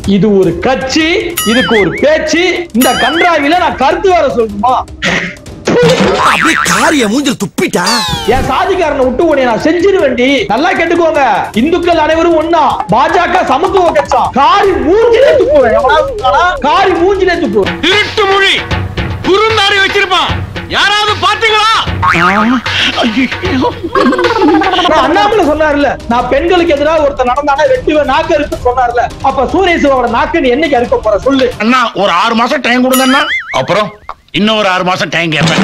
இது ஒரு கட்சி இதுக்கு ஒரு பேச்சு இந்த கன்றாவில நான் கருத்து வேற சொல்லணுமா அப்படியே காரிய மூஞ்சில் துப்பிட்டா என் சாதிக்காரனை விட்டு உன்னை நான் செஞ்சிருவேண்டி நல்லா கேட்டுக்கோங்க இந்துக்கள் அனைவரும் ஒன்னா பாஜக சமத்துவ கட்சா காரி மூஞ்சிலே துப்புவேன் எவனாவது இருந்தானா, காரி மூஞ்சிலே துப்புவேன் திருட்டு மொழி குறுந்தாரி வச்சிருப்பான் யாராவது பாத்தீங்களா நான் அண்ணாமலை சொன்னார்ல நான் பெண்களுக்கு எதிராக ஒருத்தர் நடந்தானா வெட்டுவேன் நாக்கு இருக்குன்னு சொன்னார்ல அப்ப சூரிய சிவாவோட நாக்கு நீ என்னைக்கு அறுக்க போற சொல்லு அண்ணா ஒரு ஆறு மாசம் டைம் கொடுங்கண்ணா அப்புறம் இன்னும் ஒரு ஆறு மாசம் டைம் கேட்பேன்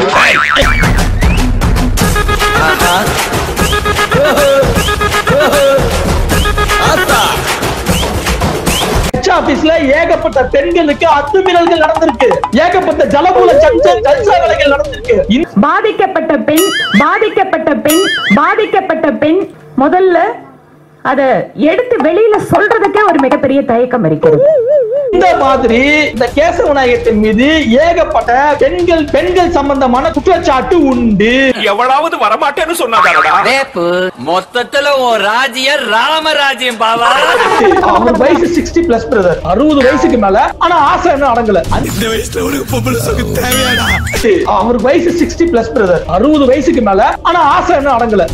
ஹெச் ஆபீஸ்ல ஏகப்பட்ட பெண்களுக்கு அத்துமீறல்கள் நடந்திருக்கு ஏகப்பட்ட ஜலமூல சஞ்ச ஜல்சா வேலைகள் நடந்திருக்கு இந்த பாதிக்கப்பட்ட பெண் பாதிக்கப்பட்ட பெண் பாதிக்கப்பட்ட பெண் முதல்ல அத எடுத்து வெளியில சொல்றதுக்கே ஒரு மிகப்பெரிய தயக்கம் இருக்கிறது இந்த மாதிரி இந்த கேசவ நாயகத்தின் மீது ஏகப்பட்ட பெண்கள் பெண்கள் சம்பந்தமான குற்றச்சாட்டு உண்டு எவனாவது வரமாட்டேன்னு சொன்னாதாரடா ரேப்பு மொத்தத்துல ஒரு ராஜ்ய ராமராஜ்யம் பாவா அவர் வயசு சிக்ஸ்டி பிளஸ் பிரதர் அறுபது வயசுக்கு மேல ஆனா ஆசை இன்னும் அடங்கல இந்த வயசுல உனக்கு பொம்பளை சொக்கு தேவையாடா அவர் வயசு சிக்ஸ்டி பிளஸ் பிரதர் அறுபது வயசுக்கு மேல ஆனா ஆசை இன்னும் அடங்கல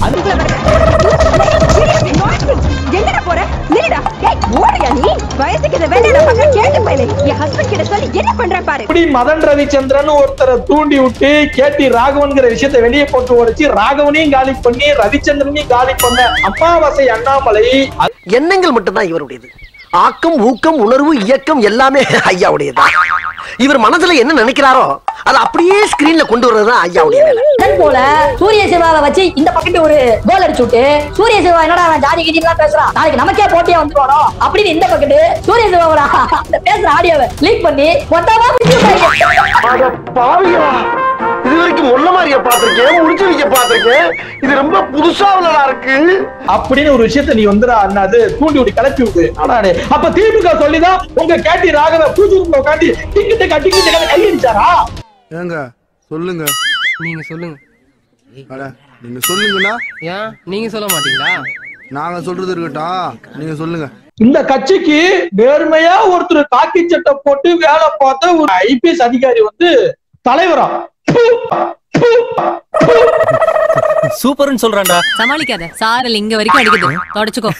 எங்கடா போற நில்லுடா ஏய் ஓடியா நீ வயசுக்கு இத வேலையில பக்கம் கேட்டு போயிலே என் ஹஸ்பண்ட் கிட்ட சொல்லி என்ன பண்ற பாரு இப்படி மதன் ரவிச்சந்திரன் ஒருத்தரை தூண்டி விட்டு கேட்டி ராகவன்கிற விஷயத்தை வெளியே போட்டு உடைச்சு ராகவனையும் காலி பண்ணி ரவிச்சந்திரனையும் காலி பண்ண அமாவாசை அண்ணாமலை எண்ணங்கள் மட்டும்தான் இவருடையது ஆக்கம் ஊக்கம் உணர்வு இயக்கம் எல்லாமே ஐயாவுடையது இவர் மனசுல என்ன நினைக்கிறாரோ அதை அப்படியே ஸ்கிரீன்ல கொண்டு வர்றதுதான் ஐயாவுடைய வேலை அதன் போல சூரிய சிவாவை வச்சு இந்த பக்கத்து ஒரு கோல் அடிச்சு விட்டு சூரிய சிவா என்னடா அவன் ஜாதி கிட்டி எல்லாம் பேசுறான் நாளைக்கு நமக்கே போட்டியா வந்துருவானோ அப்படின்னு இந்த பக்கத்து சூரிய சிவாவோட அந்த பேசுற ஆடியோவை லீக் பண்ணி மொத்தமா பிடிச்சு விட்டாங்க. இது வரைக்கும் முன்ன மாதிரிய பாத்திருக்கேன் முடிச்சு வைக்க பாத்திருக்கேன் இது ரொம்ப புதுசா உள்ளதா இருக்கு அப்படின்னு ஒரு விஷயத்தை நீ வந்துடா அண்ணாது தூண்டி விட்டு கிளப்பி விட்டு அடாடே அப்ப திமுக சொல்லிதான் உங்க கேட்டி ராகவ பூஜை ரூம்ல உட்காந்து டிக்கெட்டு கட்டிக்கிட்டு கையடிச்சாரா ஏங்க சொல்லுங்க நீங்க சொல்லுங்க அட நீங்க சொல்லுங்கண்ணா ஏன் நீங்க சொல்ல மாட்டீங்களா நாங்க சொல்றது இருக்கட்டும் நீங்க சொல்லுங்க இந்த கட்சிக்கு நேர்மையா ஒருத்தர் காக்கி சட்டை போட்டு வேலை பார்த்த ஒரு ஐபிஎஸ் அதிகாரி வந்து தலைவரா ப்பு, ப்பு, ப்பு. சூப்பர்னு சொல்றான்டா சமாளிக்காத சாரல் இங்க வரைக்கும் அடிக்குது தொடச்சுக்கோ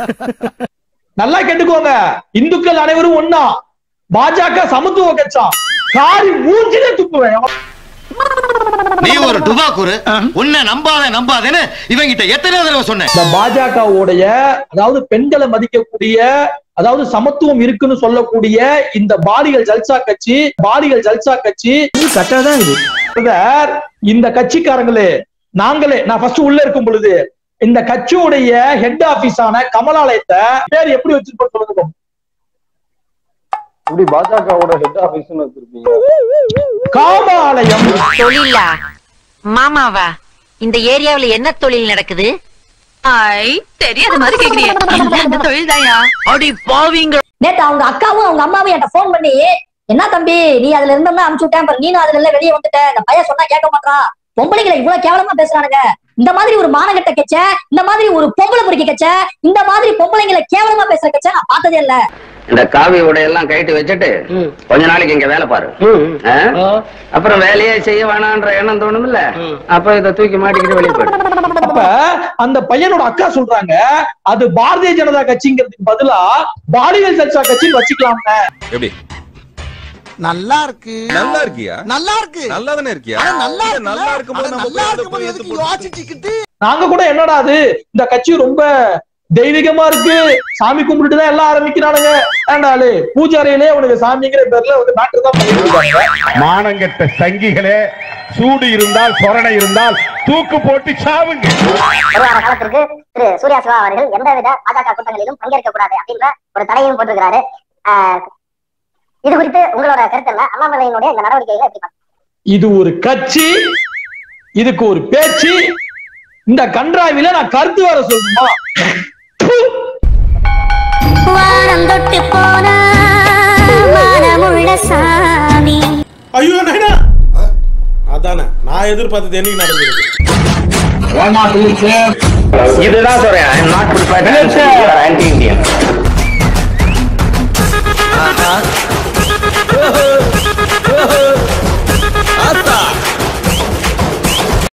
நல்லா கேட்டுக்கோங்க இந்துக்கள் அனைவரும் ஒன்னா பாஜக சமத்துவ கட்சா காரி மூஞ்சிலே துப்புவேன் நீ ஒரு டுபாக்கூரு உன்னை நம்பாத நம்பாதேன்னு இவங்கிட்ட எத்தனை தடவை சொன்னேன் இந்த பாஜகவுடைய அதாவது பெண்களை மதிக்கக்கூடிய அதாவது சமத்துவம் இருக்குன்னு சொல்லக்கூடிய இந்த பாலிகள் ஜல்சா கட்சி பாலிகள் ஜல்சா கட்சி கட்டாதான் இது பிரதர், இந்த கட்சிக்காரங்களே நாங்களே நான் ஃபர்ஸ்ட் உள்ள இருக்கும் பொழுது இந்த கட்சியுடைய ஹெட் ஆபீஸான கமலாலயத்தை பேர் எப்படி வச்சிருக்கோம் சொல்லுங்க இப்படி பாஜகவோட ஹெட் ஆபீஸ்னு வச்சிருப்பீங்க காமாலயம் தொழிலா மாமாவா இந்த ஏரியாவுல என்ன தொழில் நடக்குது ஐ தெரியாத மாதிரி கேக்குறீங்க அந்த தொழில் தாயா அடி பாவிங்க நேத்து அவங்க அக்காவும் அவங்க அம்மாவும் என்கிட்ட ஃபோன் பண்ணி என்ன தம்பி நீ அதுல இருந்தோம்னா அனுப்பிச்சு விட்டேன் பாரு நீனும் அதுல எல்லாம் வெளியே வந்துட்ட இந்த பையன் சொன்னா கேட்க மாட்டான் பொம்பளைங்களை இவ்வளவு கேவலமா பேசுறானுங்க இந்த மாதிரி ஒரு மானகட்ட கட்ச இந்த மாதிரி ஒரு பொம்பளை பொறுக்கி கட்ச இந்த மாதிரி பொம்பளைங்களை கேவலமா பேசுற கட்ச நான் பார்த்ததே இல்ல இந்த காவி உடையெல்லாம் கைட்டு வச்சுட்டு கொஞ்ச நாளைக்கு இங்க வேலை பாரு ஆ? அப்புறம் வேலையே செய்ய வேணான்ற எண்ணம் தோணும்ல அப்ப இத தூக்கி மாட்டிக்கிட்டு வெளியே போயிடு அப்ப அந்த பையனோட அக்கா சொல்றாங்க அது பாரதிய ஜனதா கட்சிங்கிறதுக்கு பதிலா பாலியல் ஜல்சா கட்சின்னு வச்சுக்கலாம்னு எப்படி நல்லா இருக்கு நல்லா இருக்கியா நல்லா இருக்கு நல்லா தானே இருக்கியா ஆனா நல்லா இருக்கு நல்லா இருக்கும்போது நம்ம நல்லா போய் இருக்கும்போது எடுத்து எதுக்கு போட்டு- யோசிச்சுக்கிட்டு நாங்க கூட என்னடா அது இந்த கட்சி ரொம்ப தெய்வீகமா இருக்கு சாமி கும்பிட்டு தான் எல்லாம் ஆரம்பிக்கிறானுங்க ஏண்டாளு பூஜாரையிலே உனக்கு சாமிங்கிற பேர்ல வந்து மேட்டர் தான் பண்ணிட்டு இருக்காங்க மானங்கெட்ட சங்கிகளே சூடு இருந்தால் சொரணை இருந்தால் தூக்கு போட்டு சாவுங்க வருவார காலத்திற்கு திரு சூர்யா சிவா அவர்கள் எந்தவித பாஜக கூட்டங்களிலும் பங்கேற்க கூடாது அப்படின்ற ஒரு தடையும் போட்டிருக்கிறாரு ஆஹ் இது குறித்து உங்களோட கருத்து என்ன அண்ணாமலையினுடைய இந்த நடவடிக்கைகளை எப்படி பார்க்கறீங்க? இது ஒரு கட்சி இதுக்கு ஒரு பேச்சு இந்த கன்றாவில நான் கருத்து வேற சொல்லணுமா வானம் தொட்டு போனா வானமுள்ள சாமி ஐயோ நாயனா அதானே நான் எதிர்பார்த்தது என்னைக்கு நடந்தது இதுதான் சொல்றேன் I am not prepared anti Indian வேண்டாம்